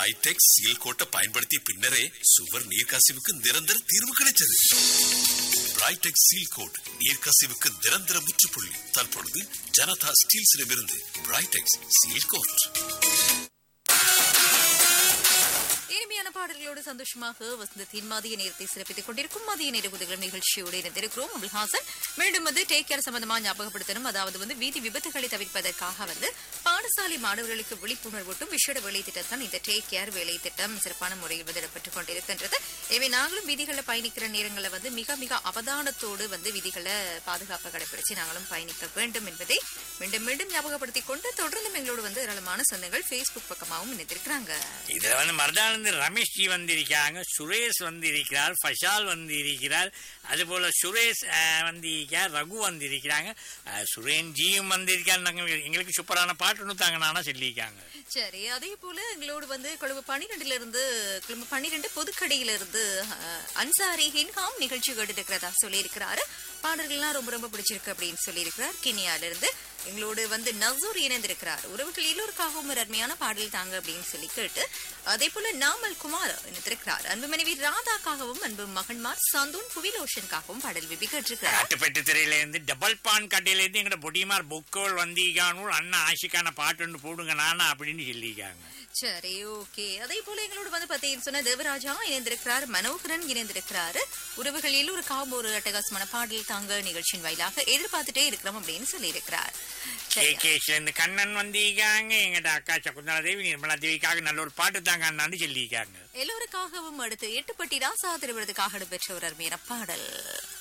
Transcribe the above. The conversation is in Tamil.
பிரைடெக் சீல் கோட்டை பயன்படுத்திய பின்னரே சுவர் நீர்க்கசிவுக்கு நிரந்தர தீர்வு கிடைச்சது பிரைடெக் சீல் கோட் நீர்க்கசிவுக்கு நிரந்தர முற்றுப்புள்ளி தற்பொழுது ஜனதா ஸ்டீல்ஸிடமிருந்து பிரைடெக்ஸ் சீல் கோட் இனிமையான பாடல்களோடு சந்தோஷமாக வசந்தத்தின் மதிய நேரத்தை சிறப்பித்துக் கொண்டிருக்கும் மதிய நேர உதவிகள் நிகழ்ச்சியோடு இணைந்திருக்கிறோம் அபுல்ஹாசன் மீண்டும் வந்து டேக் கேர் சம்பந்தமா ஞாபகப்படுத்தணும் அதாவது வந்து வீதி விபத்துகளை தவிர்ப்பதற்காக வந்து பாடசாலை மாணவர்களுக்கு விழிப்புணர்வூட்டும் விஷேட வேலை திட்டம் தான் இந்த டேக் கேர் வேலை திட்டம் சிறப்பான முறையில் வந்து இடம்பெற்றுக் கொண்டிருக்கின்றது எனவே நாங்களும் வீதிகளில் பயணிக்கிற நேரங்களில் வந்து மிக மிக அவதானத்தோடு வந்து விதிகளை பாதுகாப்பை கடைபிடிச்சு நாங்களும் பயணிக்க வேண்டும் என்பதை மீண்டும் மீண்டும் ஞாபகப்படுத்திக் கொண்டு தொடர்ந்து எங்களோடு வந்து ஏராளமான சொந்தங்கள் ஃபேஸ்புக் பக்கமாகவும் இணைந்திருக்கிறாங்க இதுல வந்து மருதானந்து ரமேஷ் ஜி வந்திருக்காங்க சுரேஷ் வந்திருக்கிறார் ஃபஷால் வந்திருக்கிறார் அதுபோல சுரேஷ் அஹ், வந்திருக்கிறார் ரகு வந்திருக்கிறாங்க அஹ், சுரேன் ஜியும் வந்திருக்கார் நாங்கள் எங்களுக்கு சூப்பரான பாட்டு ஒன்று தாங்க நானா சொல்லியிருக்காங்க சரி அதே போல எங்களோடு வந்து கொழும்பு பன்னிரெண்டுல இருந்து கொழும்பு பன்னிரெண்டு புதுக்கடையில இருந்து அஹ், அன்சாரி ஹின்ஹாம் நிகழ்ச்சி கேட்டு இருக்கிறதா சொல்லியிருக்கிறாரு பாடல்கள்லாம் ரொம்ப ரொம்ப பிடிச்சிருக்கு அப்படின்னு சொல்லியிருக்கிறார் கினியால இருந்து எங்களோடு வந்து நசூர் இணைந்திருக்கிறார் உறவுகள் எல்லோருக்காகவும் ஒரு அருமையான பாடல் தாங்க அப்படின்னு சொல்லி கேட்டு அதே போல நாமல் குமார் இணைந்திருக்கிறார் அன்பு மனைவி ராதாக்காகவும் அன்பு மகன்மார் சந்தூன் புவிலோஷனுக்காகவும் பாடல் விபி கேட்டிருக்கிறார் காட்டுப்பெட்டு திரையிலேருந்து டபுள் பான் கட்டையிலேருந்து எங்களோட பொடிமார் பொக்கோல் வந்திருக்கானு அண்ணா ஆஷிக்கான பாட்டு ஒன்று போடுங்க நானா அப்படின்னு சொல்லியிருக்காங்க சரி ஓகே அதே போல எங்களோட வந்து பாத்தீங்கன்னு சொன்ன தேவராஜா இணைந்திருக்கிறார் மனோகரன் இணைந்திருக்கிறாரு உறவுகள் எல்லோருக்காகவும் ஒரு அட்டகாசமான பாடல் தாங்க நிகழ்ச்சியின் வாயிலாக எதிர்பார்த்துட்டே இருக்கிறோம் அப்படின்னு சொல்லியிருக்கிறார் சரி கேகேஸ்ல இருந்து கண்ணன் வந்திருக்காங்க எங்கட அக்கா சகுந்தலா தேவி நிர்மலா தேவிக்காக நல்ல ஒரு பாட்டு தாங்க அண்ணான்னு சொல்லியிருக்காங்க எல்லோருக்காகவும் அடுத்து எட்டுப்பட்டி ராசா திருவிழத்துக்காக இடம்பெற்ற ஒரு அருமையான பாடல்